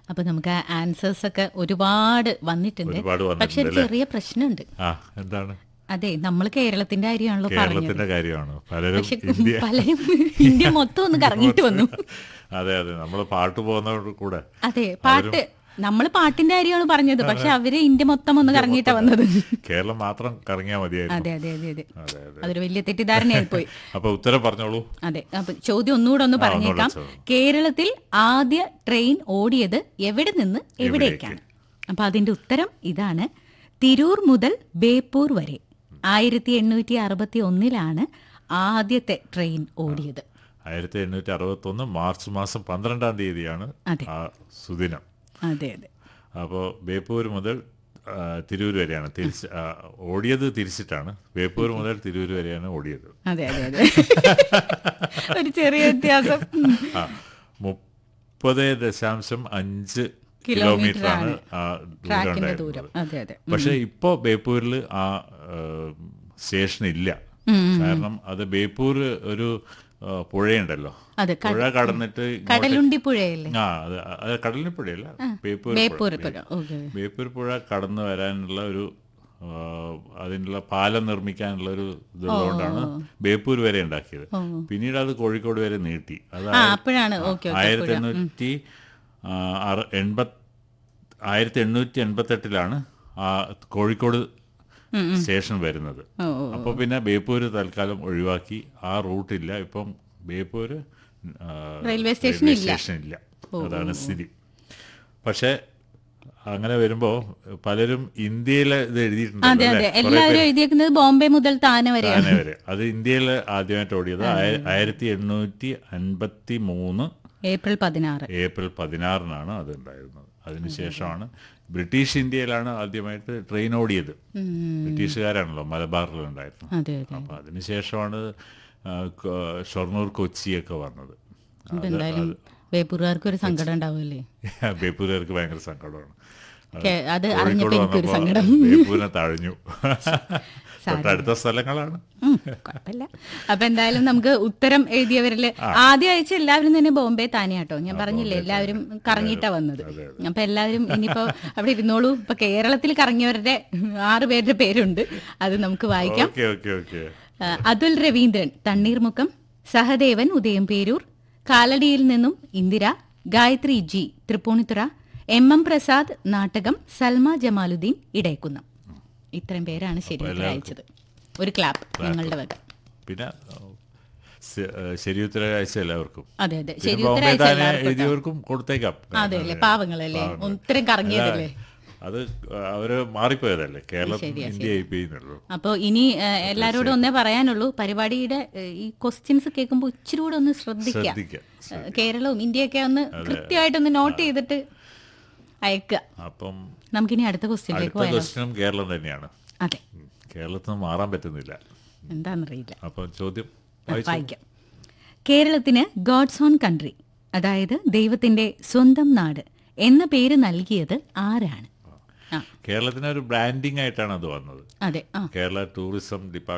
അപ്പൊ നമുക്ക് ആൻസേഴ്സ് ഒക്കെ ഒരുപാട് വന്നിട്ടുണ്ട് ഒരുപാട് പക്ഷെ ഒരു വന്നിട്ടുണ്ട് ചെറിയ പ്രശ്നമുണ്ട് ആ എന്താണ് അതെ നമ്മൾ കേരളത്തിന്റെ കാര്യമാണല്ലോ പറഞ്ഞത് കേരളത്തിന്റെ കാര്യമാണ് പലരും പക്ഷെ ഇന്ത്യ പലരും ഇന്ത്യ മൊത്തം ഒന്ന് കറങ്ങിയിട്ട് വന്നു അതെ അതെ നമ്മൾ പാട്ട് പോകുന്നവർ കൂടെ അതെ പാട്ട് നമ്മൾ പാട്ടിന്റെ കാര്യമാണ് പറഞ്ഞത് പക്ഷെ അവര് ഇന്ത്യ മൊത്തം ഒന്ന് കറങ്ങിയിട്ടാ വന്നത് കേരളം മാത്രം കറങ്ങിയാൽ മതിയായിരുന്നു അതെ അതെ അതെ അതെ അതെ അതെ അതൊരു വലിയ തെറ്റിദ്ധാരണയായി പോയി അപ്പൊ ഉത്തരം പറഞ്ഞോളൂ അതെ അപ്പൊ ചോദ്യം ഒന്നുകൂടെ ഒന്ന് പറഞ്ഞേക്കാം ഒന്നുകൂടെ ചോദിച്ചോ. കേരളത്തിൽ ആദ്യ ട്രെയിൻ ഓടിയത് എവിടെ നിന്ന് എവിടേക്കാണ് അപ്പൊ അതിന്റെ ഉത്തരം ഇതാണ് തിരൂർ മുതൽ ബേപ്പൂർ വരെ ആയിരത്തി എണ്ണൂറ്റി അറുപത്തി ഒന്നിലാണ് ആദ്യത്തെ ട്രെയിൻ ഓടിയത് ആയിരത്തി എണ്ണൂറ്റി അറുപത്തി ഒന്ന് മാർച്ച് മാസം പന്ത്രണ്ടാം തീയതിയാണ് അതെ. ആ സുദിനം അതെ അതെ അപ്പോൾ ബേപ്പൂർ മുതൽ ആ, തിരൂർ വരെയാണ് തിരിച്ച് ആ, ഓടിയത് തിരിച്ചിട്ടാണ് ബേപ്പൂർ മുതൽ തിരൂർ വരെയാണ് ഓടിയത് അതെ അതെ അതെ ഒരു ചെറിയ വ്യത്യാസം ഉം. ആ മുപ്പത് ദശാംശം അഞ്ച് കിലോമീറ്റർ കിലോമീറ്റർ ആണ് ആ ദൂരം ട്രാക്കിന്റെ ദൂരം ഉണ്ടായിരുന്നത് അതെ അതെ പക്ഷെ ഇപ്പോ ബേപ്പൂരിൽ ആ സ്റ്റേഷൻ ഇല്ല കാരണം അത് ബേപ്പൂർ ഒരു ആ, പുഴയുണ്ടല്ലോ അതെ ക- പുഴ കടന്നിട്ട് ഇങ്ങോട്ട് കടലുണ്ടി പുഴയല്ലേ ആ അത് അത് കടലിന് പുഴയല്ല ബേപ്പൂർ ബേപ്പൂർ പുഴ. പുഴ ഓക്കെ ബേപ്പൂർ പുഴ കടന്നു വരാനുള്ള ഒരു ആ, അതിനുള്ള പാലം നിർമ്മിക്കാനുള്ള ഒരു ഇതുള്ളതുകൊണ്ടാണ് ബേപ്പൂർ വരെ ഉണ്ടാക്കിയത് പിന്നീട് അത് കോഴിക്കോട് വരെ നീട്ടി അത് ആ അപ്പോഴാണ് ഓക്കെ ഓക്കെ ആയിരത്തി എണ്ണൂറ്റി ആ, അറ- എൺപത് ആയിരത്തി എണ്ണൂറ്റി എൺപത്തെട്ടിലാണ് ആ കോഴിക്കോട് സ്റ്റേഷൻ വരുന്നത് ഓ ഓ അപ്പോൾ പിന്നെ ബേപ്പൂര് തൽക്കാലം ഒഴിവാക്കി ആ റൂട്ടില്ല ഇപ്പം ബേപ്പൂര് ആ, റെയിൽവേ സ്റ്റേഷൻ റെയിൽവേ ഇല്ല. സ്റ്റേഷൻ ഇല്ല അതാണ് സ്ഥിതി പക്ഷേ അങ്ങനെ വരുമ്പോ പലരും ഇന്ത്യയിലെ ഇത് അതെ എഴുതിയിട്ടുണ്ടല്ലോ അതെ അല്ലേ? കുറേ എല്ലാവരും എഴുതിയേക്കുന്നത് ബോംബെ മുതൽ താനെ വരെയാണ് താനെ വരെ അത് ഇന്ത്യയിൽ ആദ്യമായിട്ട് ഓടിയത് ആയ- ആയിരത്തി എണ്ണൂറ്റി അൻപത്തി മൂന്ന് ഏപ്രിൽ പതിനാറ് ഏപ്രിൽ പതിനാറിനാണ് അത് ഉണ്ടായിരുന്നത് അതിനുശേഷമാണ് ബ്രിട്ടീഷ് ഇന്ത്യയിലാണ് ആദ്യമായിട്ട് ട്രെയിൻ ഓടിയത് ബ്രിട്ടീഷുകാരാണല്ലോ മലബാറിലുണ്ടായിരുന്നത് അതെ അതെ അപ്പൊ അതിനുശേഷമാണ് ആ, കൊ- ഷൊർണൂർ കൊച്ചിയൊക്കെ വന്നത് അപ്പൊ എന്തായാലും ബേപ്പൂർകാർക്ക് ഒരു സങ്കടം ഉണ്ടാവുമല്ലേ ബേപ്പൂരുകാർക്ക് ഭയങ്കര സങ്കടമാണ് കേ- അത് കോഴിക്കോട് അറിഞ്ഞപ്പോ എനിക്കൊരു വന്നപ്പോ സങ്കടം ബേപ്പൂരിനെ തഴഞ്ഞു തൊട്ടടുത്ത സ്ഥലങ്ങളാണ് ഉം, കുഴപ്പമില്ല അപ്പൊ എന്തായാലും നമുക്ക് ഉത്തരം എഴുതിയവരില് ആദ്യം അയച്ച എല്ലാവരും തന്നെ ബോംബെ താനെയാട്ടോ ഞാൻ പറഞ്ഞില്ലേ എല്ലാവരും കറങ്ങിയിട്ടാ വന്നത് അപ്പൊ എല്ലാവരും ഇനിയിപ്പോ അവിടെ ഇരുന്നോളൂ ഇപ്പൊ കേരളത്തിൽ കറങ്ങിയവരുടെ ആറ് പേരുടെ പേരുണ്ട് അത് നമുക്ക് വായിക്കാം ഓക്കെ ഓക്കെ ഓക്കെ ആ, അതുൽ രവീന്ദ്രൻ തണ്ണീർമുക്കം സഹദേവൻ ഉദയംപേരൂർ കാലടിയിൽ നിന്നും Indira Gayathri G Thrippunithura M M Prasad Nattakam Salma Jamaludheen Edayakunnam ഇത്രയും പേരാണ് ശരി ഉത്തരം അയച്ചത് ഒരു ക്ലാപ്പ് ഞങ്ങളുടെ വക പിന്നെ ശ- ശരി ഉത്തരം അയച്ച എല്ലാവർക്കും അതെ അതെ പിന്നെ ശരി ഉത്തരം ബോംബെ അയച്ച താനെ എല്ലാവർക്കും കേട്ടോ. എഴുതിയവർക്കും കൊടുത്തേക്കാം അതെ അല്ലേ പാവങ്ങളല്ലേ ഉത്തരം കറങ്ങിയതല്ലേ അത് അവര് മാറിപ്പോയതല്ലേ കേരളം ഇന്ത്യ ആയി പോയിന്നുള്ളൂ അപ്പോൾ ഇനി ഏ, എല്ലാവരോടും ഒന്നേ പറയാനുള്ളൂ പരിപാടിയുടെ ഏ, ഈ ക്വസ്റ്റ്യൻസ് കേൾക്കുമ്പോൾ ഇച്ചിരി കൂടെ ഒന്ന് ശ്രദ്ധിക്കാം ശ്രദ്ധിക്കാം ഏ, കേരളവും ഇന്ത്യയൊക്കെ ഒന്ന് കൃത്യമായിട്ടൊന്ന് നോട്ട് ചെയ്തിട്ട് അയക്കുക അപ്പം നമുക്കിനി അടുത്ത ക്വസ്റ്റ്യനിലേക്ക് അടുത്ത പോയാലോ ക്വസ്റ്റ്യനും കേരളം തന്നെയാണ് അതെ ഉം. കേരളത്തിൽ നിന്ന് മാറാൻ പറ്റുന്നില്ല എന്താണെന്നറിയില്ല അപ്പം ചോദ്യം വായിച്ചോ. വായിക്കാം കേരളത്തിന് ഗോഡ്സ് ഓൺ കൺട്രി അതായത് ദൈവത്തിന്റെ സ്വന്തം നാട് എന്ന പേര് നൽകിയത് ആരാണ് ആ കേരളത്തിന് ഒരു ബ്രാൻഡിങ് ആയിട്ടാണ് അത് വന്നത് അതെ ആ കേരള ടൂറിസം ഡിപ്പാർട്ട്മെന്റ്